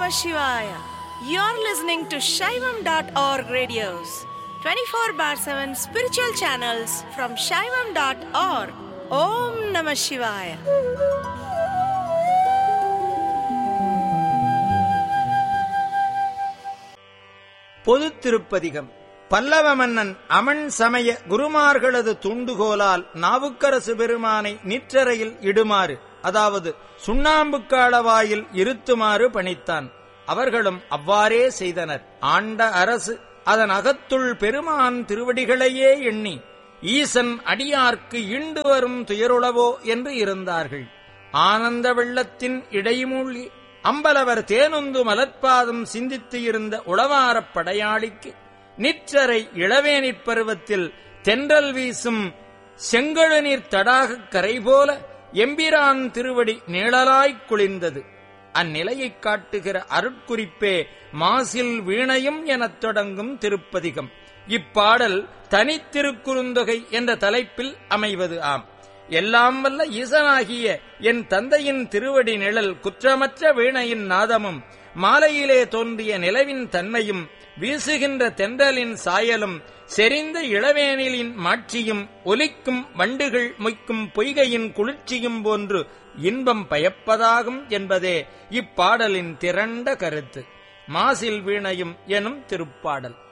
Shivaya. You're listening to Shaivam.org radios, 24 bar 7 spiritual channels from Shaivam.org. Om Namah Shivaya. பொதுத் திருப்பதிகம் பல்லவ மன்னன் அமன் சமய குருமார்களது துண்டுகோலால் நாவுக்கரசு பெருமானை நிற்றரையில் இடுமாறு அதாவது சுண்ணாம்புக்காளவாயில் இருத்துமாறு பணித்தான் அவர்களும் அவ்வாறே செய்தனர் ஆண்ட அரசு அதன் அகத்துள் பெருமான் திருவடிகளையே எண்ணி ஈசன் அடியார்க்கு ஈண்டு வரும் துயருளவோ என்று இருந்தார்கள் ஆனந்த வெள்ளத்தின் இடைமூழ்கி அம்பலவர் தேனுந்து மலர்பாதம் சிந்தித்து இருந்த உளவாரப் படையாளிக்கு நிற்றரை இளவேனிற் பருவத்தில் தென்றல் வீசும் செங்கழுநீர் தடாகக் கரை போல எம்பிரான் திருவடி நிழலாய்க் குளிர்ந்தது அந்நிலையைக் காட்டுகிற அருட்குறிப்பே மாசில் வீணையும் எனத் தொடங்கும் திருப்பதிகம் இப்பாடல் தனித்திருக்குறுந்தொகை என்ற தலைப்பில் அமைவது ஆம் எல்லாம் வல்ல ஈசனாகிய என் தந்தையின் திருவடி நிழல் குற்றமற்ற வீணையின் நாதமும் மாலையிலே தோன்றிய நிலவின் தன்மையும் வீசுகின்ற தென்றலின் சாயலும் செறிந்த இளவேனிலின் மாட்சியும் ஒலிக்கும் வண்டுகள் மொய்க்கும் பொய்கையின் குளிர்ச்சியும் போன்று இன்பம் பயப்பதாகும் என்பதே இப்பாடலின் திரண்ட கருத்து மாசில் வீணையும் எனும் திருப்பாடல்